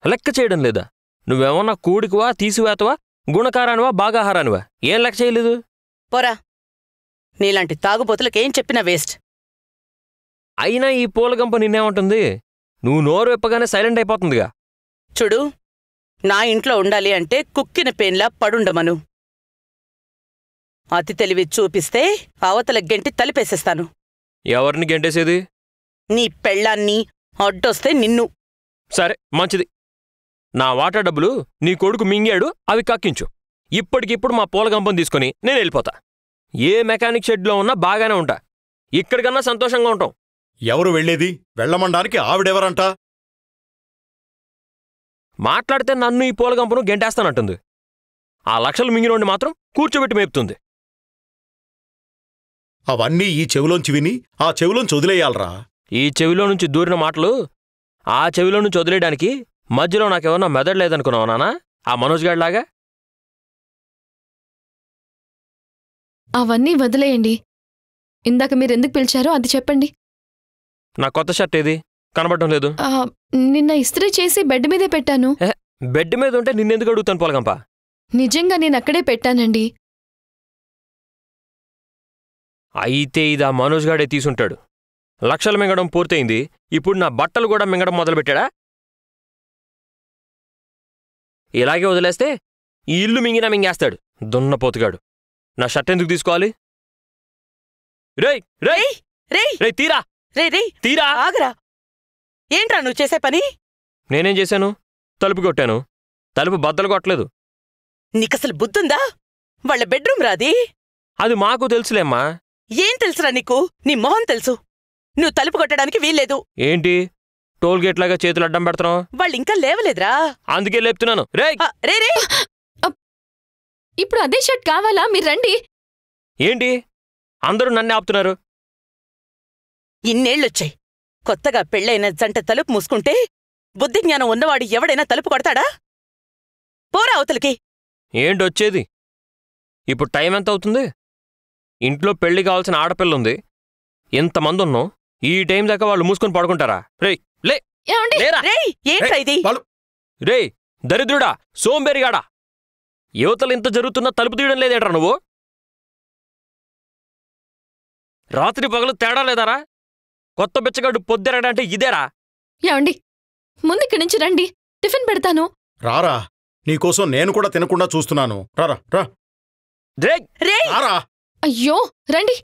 లెక్క చేయడం లేదా నువ్వేమన్నా కూడికివా తీసివేతవా గుణకారానివా బాగాహారానివా ఏం లెక్క చేయలేదు పోరా నీలాంటి తాగుబోతులకేం చెప్పినా వేస్ట్ అయినా ఈ పూలగంప నిన్నేమంటుంది నువ్వు నోరు విప్పగానే సైలెంట్ అయిపోతుందిగా చూడు నా ఇంట్లో ఉండాలి అంటే కుక్కిన పేన్లా పడుండమను అతి తెలివి చూపిస్తే అవతల గెంటి తలిపేసేస్తాను ఎవరిని గెంటేసేది నీ పెళ్ళాన్ని అడ్డొస్తే నిన్ను సరే మంచిది నా వాటా డబ్బులు నీ కొడుకు మింగాడు అవి కక్కించు ఇప్పటికిప్పుడు మా పూలగంపం తీసుకుని నేను వెళ్ళిపోతా ఏ మెకానిక్ షెడ్లో ఉన్నా బాగానే ఉంటా ఇక్కడికన్నా సంతోషంగా ఉంటాం ఎవరు వెళ్ళేది వెళ్ళమండానికి ఆవిడెవరంట మాట్లాడితే నన్ను ఈ పూలగంపను గెంటేస్తానంటుంది ఆ లక్షలు మింగినోడిని మాత్రం కూర్చోబెట్టి మేపుతుంది అవన్నీ ఈ చెవిలోంచి విని ఆ చెవిలోంచి వదిలేయాలరా ఈ చెవిలో నుంచి దూరిన మాటలు ఆ చెవిలో నుంచి వదిలేయడానికి మధ్యలో నాకేమన్నా మెదడు లేదనుకున్నావా నానా ఆ మనోజ్ గాడిలాగా అవన్నీ వదిలేయండి ఇందాక మీరెందుకు పిలిచారో అది చెప్పండి నా కొత్త షర్ట్ ఏది కనబడటం లేదు ఆ, నిన్న ఇస్త్రీ చేసి బెడ్ మీదే పెట్టాను బెడ్ మీద ఉంటే నిన్నెందుకు అడుగుతాను పొలగంప నిజంగా నేను అక్కడే పెట్టానండి అయితే ఇది ఆ మనోజ్ గాడే తీసుంటాడు లక్షలు మింగడం పూర్తయింది ఇప్పుడు నా బట్టలు కూడా మింగడం మొదలుపెట్టాడా ఇలాగే వదిలేస్తే ఈ ఇల్లు మింగినా మింగేస్తాడు దున్నపోతుగాడు నా షర్ట్ ఎందుకు తీసుకోవాలి రేయ్ రేయ్ రేయ్ రేయ్ తీరా రే రే తీరా ఆగరా ఏంట్రా నువ్వు చేసే పని నేనేం చేశాను తలుపు కొట్టాను తలుపు బద్దలు కొట్టలేదు నీకసలు బుద్ధుందా వాళ్ళ బెడ్రూమ్ రాది అది మాకు తెలుసులేమ్మా ఏం తెలుసురా నీకు నీ మొహం తెలుసు నువ్వు తలుపు కొట్టడానికి వీల్లేదు ఏంటి టోల్ గేట్ లాగా చేతులు అడ్డం పెడతాం వాళ్ళు ఇంకా లేవలేదురా అందుకే లేపుతున్నాను రేయ్ ఆ, రే రే ఇప్పుడు అదే షర్ట్ కావాలా మీరు రండి ఏంటి అందరూ నన్నే ఆపుతున్నారు ఇన్నేళ్ళొచ్చాయి కొత్తగా పెళ్ళైన జంట తలుపు మూసుకుంటే బుద్ధి జ్ఞానం ఉన్నవాడు ఎవడైనా తలుపు కొడతాడా పోరా అవతలికి ఏంటి వచ్చేది ఇప్పుడు టైం ఎంత అవుతుంది ఇంట్లో పెళ్లి కావాల్సిన ఆడపిల్ల ఉంది ఇంతమంది ఉన్నాం ఈ టైం దాకా వాళ్ళు మూసుకొని పడుకుంటారా రేయ్ లే ఏమండి లేరా రేయ్ ఏంట్రా ఇది వాళ్ళు రేయ్ దరిద్రుడా సోంబేరిగాడా యువతలు ఇంత జరుగుతున్నా తలుపు తీయడం లేదేట్రా నువ్వు రాత్రి పగలు తేడా లేదారా కొత్త బిచ్చగాడు పొద్దెరడంటే ఇదేరా ఏమండి ముందు ఇక్కడి నుంచి రండి టిఫిన్ పెడతాను రారా నీకోసం నేను కూడా తినకుండా చూస్తున్నాను రారా రా రేయ్ రేయ్ రారా అయ్యో రండి